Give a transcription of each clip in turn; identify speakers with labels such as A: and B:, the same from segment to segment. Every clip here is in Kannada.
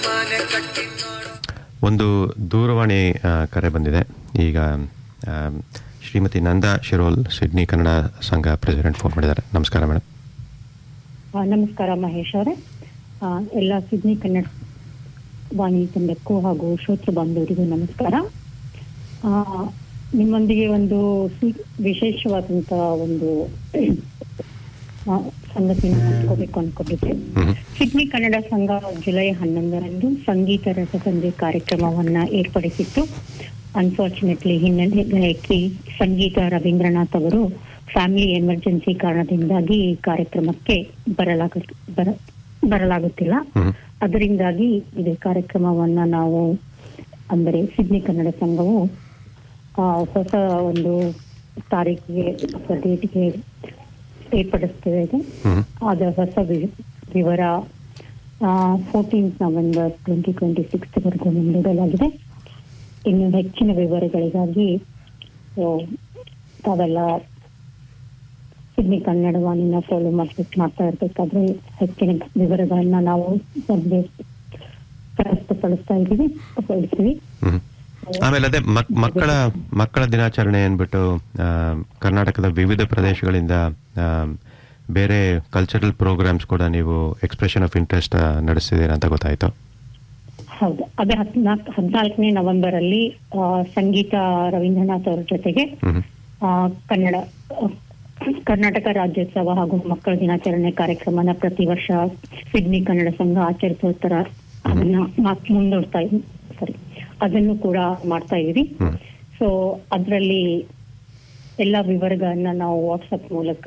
A: ಒಂದು ದೂರವಾಣಿ ಆ, ಕರೆ ಬಂದಿದೆ ಈಗ ಆ, Srimati Nanda Shirol Sydney Kannada Sangha president phone ಮಾಡಿದ್ದಾರೆ ನಮಸ್ಕಾರ ಮೇಡಮ್
B: ಆ, ನಮಸ್ಕಾರ ಮಹೇಶ್ ಅವರೇ ಆ, ಎಲ್ಲ ಸಿಡ್ನಿ ಕನ್ನಡ ವಾಣಿ ತಂಡಕ್ಕೂ ಹಾಗೂ ಶ್ರೋತೃ ಬಾಂಧವರಿಗೂ ನಮಸ್ಕಾರ ಆ, ನಿಮ್ಮೊಂದಿಗೆ ಒಂದು ಸಿ- ವಿಶೇಷವಾದಂತಹ ಒಂದು ಆ, ಸಂಗತಿನ ಹಂಚ್ಕೋಬೇಕು ಅನ್ಕೊಂಡಿದ್ದೆ
A: ಹ್ಮ್
B: ಸಿಡ್ನಿ ಕನ್ನಡ ಸಂಘ ಜುಲೈ ಹನ್ನೊಂದರಂದು ಸಂಗೀತ ರಸಸಂಧೆ ಕಾರ್ಯಕ್ರಮವನ್ನ ಏರ್ಪಡಿಸಿತ್ತು ಅನ್ಫಾರ್ಚುನೇಟ್ಲಿ ಹಿನ್ನೆಲೆ ಗಾಯಕಿ ಸಂಗೀತ ರವೀಂದ್ರನಾಥ್ ಅವರು ಫ್ಯಾಮಿಲಿ ಎಮರ್ಜೆನ್ಸಿ ಕಾರಣದಿಂದಾಗಿ ಈ ಕಾರ್ಯಕ್ರಮಕ್ಕೆ ಬರಲಾಗ ಬರ- ಬರಲಾಗುತ್ತಿಲ್ಲ
A: ಹ್ಮ್
B: ಅದರಿಂದಾಗಿ ಇದು ಕಾರ್ಯಕ್ರಮವನ್ನ ನಾವು ಅಂದರೆ ಸಿಡ್ನಿ ಕನ್ನಡ ಸಂಘವು ಆ, ಹೊಸ ಒಂದು ತಾರೀಕಿಗೆ ಅಥವಾ ಡೇಟ್ಗೆ ಏರ್ಪಡಿಸ್ತೇವೆ ಇದೆ
A: ಹ್ಮ್
B: ಅದರ ಹೊಸ ವಿ- ವಿವರ fourteenth November twenty twenty six ವರೆಗೂ ಮುಂದೂಡಲಾಗಿದೆ ಇನ್ನು ಹೆಚ್ಚಿನ ವಿವರಗಳಿಗಾಗಿ ಸೊ, ತಾವೆಲ್ಲ ಸಿಡ್ನಿ ಕನ್ನಡ ವಾಣಿನ ಫಾಲೋ ಮಾಡ್ಬೇಕು ಮಾಡ್ತಾ ಇರ್ಬೇಕಾದ್ರೆ ಹೆಚ್ಚಿನ ವಿವರಗಳನ್ನ ನಾವು ಮೊದಲೇ ಪ್ರಸ್ತುತಪಡಿಸ್ತಾ ಇದ್ದೀವಿ ಪಡಿಸ್ತೀವಿ
A: ಹ್ಮ್ ಆಮೇಲೆ ಅದೇ ಮಕ್- ಮಕ್ಕಳ ಮಕ್ಕಳ ದಿನಾಚರಣೆ ಅಂದ್ಬಿಟ್ಟು ಆ, ಕರ್ನಾಟಕದ ವಿವಿಧ ಪ್ರದೇಶಗಳಿಂದ ಆ, ಬೇರೆ ಕಲ್ಚರಲ್ ಪ್ರೋಗ್ರಾಮ್ಸ್ ಕೂಡ ನೀವು ಎಕ್ಸ್ಪ್ರೆಷನ್ ಆಫ್ ಇಂಟ್ರೆಸ್ಟ್ ನಡೆಸ್ತಿದ್ದೀರಾ ಅಂತ ಗೊತ್ತಾಯ್ತು
B: ಹೌದು ಅದೇ ಹದಿನಾಲ್ಕು ಹದಿನಾಲ್ಕನೇ ನವೆಂಬರ್ ಅಲ್ಲಿ ಆ, ಸಂಗೀತ ರವೀಂದ್ರನಾಥ್ ಅವರ ಜೊತೆಗೆ
A: ಹ್ಮ್
B: ಆ, ಕನ್ನಡ ಆ, ಕರ್ನಾಟಕ ರಾಜ್ಯೋತ್ಸವ ಹಾಗೂ ಮಕ್ಕಳ ದಿನಾಚರಣೆ ಕಾರ್ಯಕ್ರಮನ ಪ್ರತಿ ವರ್ಷ ಸಿಡ್ನಿ ಕನ್ನಡ ಸಂಘ ಆಚರಿಸೋ ತರ ಅದನ್ನ ಮಾ- ಮುಂದೂಡ್ತಾ ಸಾರಿ ಅದನ್ನು ಕೂಡ ಮಾಡ್ತಾ ಇದೀವಿ
A: ಹ್ಮ್
B: ಸೊ ಅದರಲ್ಲಿ ಎಲ್ಲ ವಿವರಗಳನ್ನ ನಾವು ವಾಟ್ಸಪ್ ಮೂಲಕ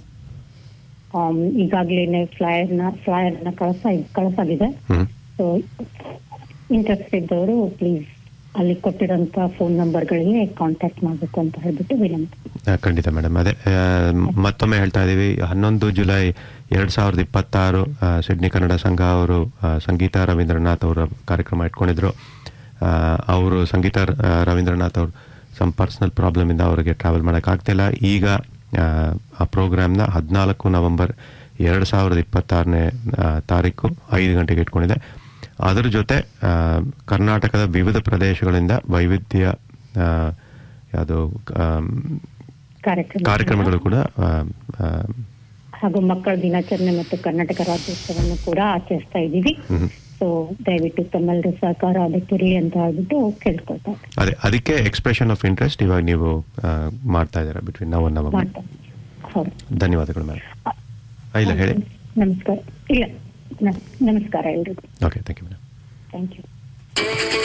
B: ಆಮ್, ಈಗಾಗ್ಲೇನೆ ಫ್ಲೈಯರ್ನ ಫ್ಲೈಯರ್ನ ಕಳಿಸ ಕಳಿಸಾಗಿದೆ
A: ಹ್ಮ್
B: ಸೊ ಇಂಟ್ರೆಸ್ಟ್ ಇದ್ದವರು ಪ್ಲೀಸ್ ಅಲ್ಲಿ ಕೊಟ್ಟಿರೋಂತ ಫೋನ್ ನಂಬರ್ಗಳಿಗೆ ಕಾಂಟ್ಯಾಕ್ಟ್ ಮಾಡಬೇಕು ಅಂತ ಹೇಳ್ಬಿಟ್ಟು ವಿನಂತಿ
A: ಆ, ಖಂಡಿತ ಮೇಡಮ್ ಅದೇ ಆ, ಮತ್ತೊಮ್ಮೆ ಹೇಳ್ತಾ ಇದ್ದೀವಿ ಹನ್ನೊಂದು ಜುಲೈ ಎರಡ್ ಸಾವಿರದ ಇಪ್ಪತ್ತಾರು ಆ, ಸಿಡ್ನಿ ಕನ್ನಡ ಸಂಘ ಅವರು ಆ, ಸಂಗೀತ ರವೀಂದ್ರನಾಥ್ ಅವರ ಕಾರ್ಯಕ್ರಮ ಇಟ್ಕೊಂಡಿದ್ರು ಆ, ಅವರು ಸಂಗೀತ ಆ, ರವೀಂದ್ರನಾಥ್ ಅವರು ಸಮ್ ಪರ್ಸನಲ್ ಪ್ರಾಬ್ಲಮ್ ಇಂದ ಅವರಿಗೆ ಟ್ರಾವೆಲ್ ಮಾಡೋಕ್ಕಾಗ್ತಿಲ್ಲ ಈಗ ಆ, ಆ ಪ್ರೋಗ್ರಾಮ್ನ ಹದಿನಾಲ್ಕು ನವೆಂಬರ್ ಎರಡು ಸಾವಿರದ ಇಪ್ಪತ್ತಾರನೇ ತಾರೀಕು ಐದು ಗಂಟೆಗೆ ಇಟ್ಕೊಂಡಿದೆ ಅದರ ಜೊತೆ ಆ, ಕರ್ನಾಟಕದ ವಿವಿಧ ಪ್ರದೇಶಗಳಿಂದ ವೈವಿಧ್ಯ ಆ, ಯಾವುದು ಆಮ್,
B: ಕಾರ್ಯಕ್ರಮ
A: ಕಾರ್ಯಕ್ರಮಗಳು ಕೂಡ ಆ, ಆ,
B: ಹಾಗೂ ಮಕ್ಕಳ ದಿನಾಚರಣೆ ಮತ್ತು ಕರ್ನಾಟಕ ರಾಜ್ಯೋತ್ಸವವನ್ನು ಕೂಡ ಆಚರಿಸ್ತಾ ಇದ್ದೀವಿ
A: ಹ್ಮ್.
B: ಸೊ ದಯವಿಟ್ಟು ತಮ್ಮೆಲ್ಲರ ಸಹಕಾರ ಅದಕ್ಕಿರಲಿ ಅಂತ ಹೇಳ್ಬಿಟ್ಟು ಕೇಳ್ಕೊಳ್ತಾ ಇದ್ದೀನಿ.
A: ಅದೇ ಅದಕ್ಕೆ ಎಕ್ಸ್ಪ್ರೆಷನ್ ಆಫ್ ಇಂಟ್ರೆಸ್ಟ್ ಇವಾಗ ನೀವು ಆ, ಮಾಡ್ತಾ ಇದ್ದೀರಾ ಬಿಟ್ವೀನ್ ನಾವು ನಮ್ಮ
B: ಮಾಡ್ತಾ ಹೌದು
A: ಧನ್ಯವಾದಗಳು ಮ್ಯಾಮ್ ಇಲ್ಲ ಹೇಳಿ
B: ನಮಸ್ಕಾರ ಇಲ್ಲ ನ- ನಮಸ್ಕಾರ ಎಲ್ರಿಗೂ
A: okay thank you madam
B: thank you